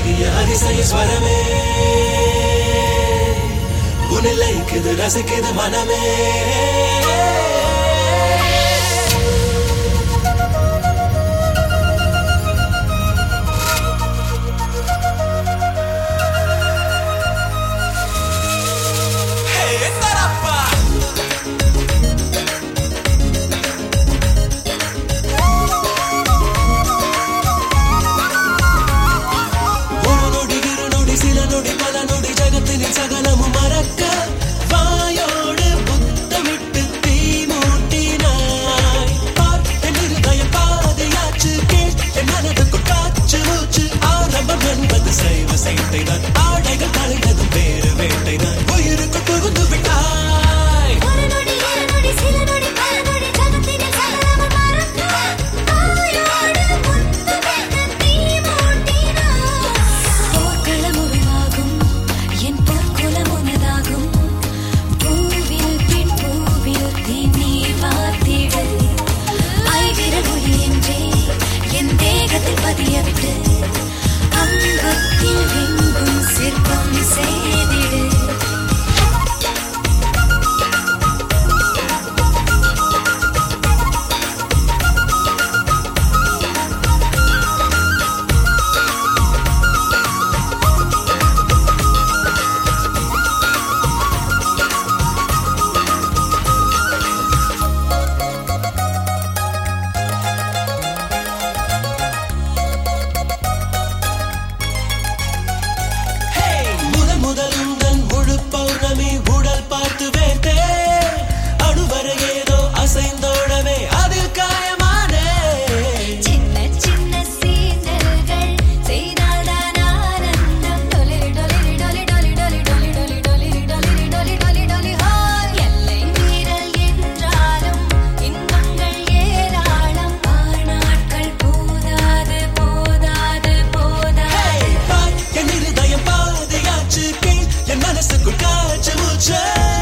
அழகிய அதிசய ஸ்வரமே உன்னை லயிக்குது ரசிக்குது மனமே Hey, Tarapa! ஒரு நொடி இரு நொடி சில நொடி பல நொடி ஜகத்தினில் சகலமும் மறக்க வாயோடு புத்தமிட்டு தீ மூட்டினாய் பாட்டு நிருதய பாதையாச்சு கேள் என் மனதுக்குள் காற்று மூச்சு ஆரம்பம் என்பது சைவ சைட்டை தான் ஆடைகள் கலைந்ததும் வேறு வேட்டை தான் உயிருக்கு புகுந்து விட்டாய் ஒரு நொடி இரு நொடி சில நொடி பல நொடி ஜகத்தினில் சகலமும் மறக்க ஆயோடு முத்தமிட்டு தீ மூட்டினாய் போர்க்களம் உருவாகும் என் பொற்குலம் உனதாகும் பூவில் பெண் பூவில் தேனி வாத்திடு ஐவிரல் ஒளி என்றே என் தேகத்தில் பதியவிட்டு அங்கத்தில் எங்கும் சிற்பம் செய்திடு முதல் முதல் உந்தன் முழு பௌர்ணமி உடல் பார்த்து வேட்டே அணுவரை ஏதோ அசைந்தோடவே அதில் காயமானே சின்ன சின்ன சீண்டல்கள் செய்தால்தான் ஆனந்தம் டொலிரி டொலிரி டொலி டொலி டொலி டொலி டொலி டொலிரி டொலிரி டொலி டொலி டொலி ஹாய் எல்லை மீறல் என்றாலும் இன்பங்கள் ஏராளம் ஆனாட்கள் போதாது போதாது போதாது பாய் என் இருதயம் பாதையாச்சு கேள் என் மனசுக்குள் காற்று மூச்சு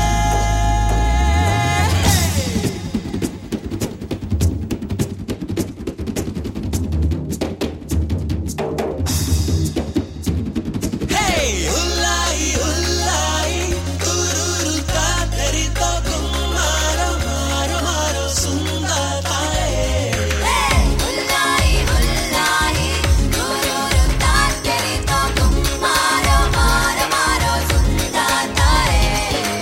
Hey, உள்ளாய் உள்ளாய் குருரு காத்தரி தோக்கும் மாறோ மாறோ மாறோ சுந்தராயே உல்லாய் உல்லாய் குருரு தாக்கரி தோக்கும் மாரோ மாரோ மாரோ சுந்தாதாரே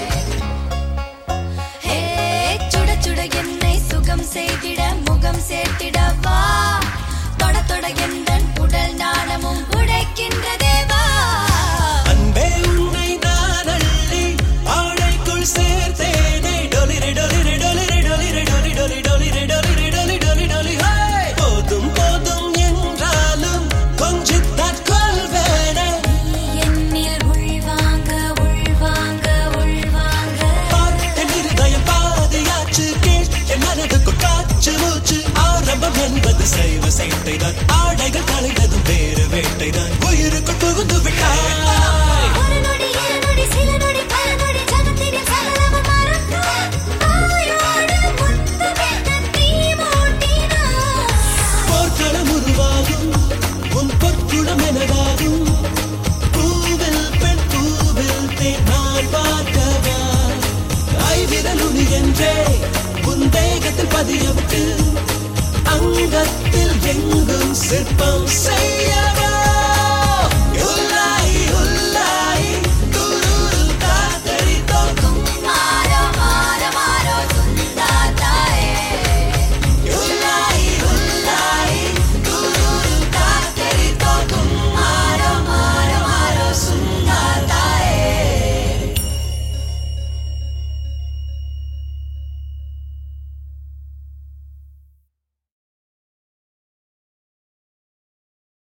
ஹே சுட சுட என்னை சுகம் செய்திட முகம் சேர்த்திட வா தொட தொட எந்தன் உடல் நாணமும் உடைக்கின்றதே வா அன்பே உன்னை நான் அள்ளி ஆடைக்குள் சேர்த்தேனே டொலிரி டொலிரி டொலிரி டொலிரி டொலி டொலி டொலிரி டொலிரி டொலி டொலி டொலி ஹாய் போதும் போதும் என்றாலும் கொஞ்சித்தான் கொள்வேனே நீ என்னில் உள்வாங்க உள்வாங்க உள்வாங்க என் இருதயம் பாதையாச்சு கேள் என் மனதுக்குள் காற்று மூச்சு ஆரம்பம் என்பது சைவ சைட்டை தான் ஆடைகள் கலைந்ததும் வேறு வேட்டை தான் உயிருக்குள் புகுந்து விட்டாய் ஒரு நொடி இரு நொடி சில நொடி பல நொடி ஜகத்தினில் சகலமும் மறக்க ஆயோடு முத்தமிட்டு தீ மூட்டினாய் போர்க்களம் உருவாகும் உன் பொற்குடம் எனதாகும் பூவில் பெண் பூவில் தேன் நான் பார்க்கவா ஐவிரல் உனி என்றே உன் தேகத்தில் பதியவிட்டு அங்கத்தில் எங்கும் சிற்பம் செய்யவா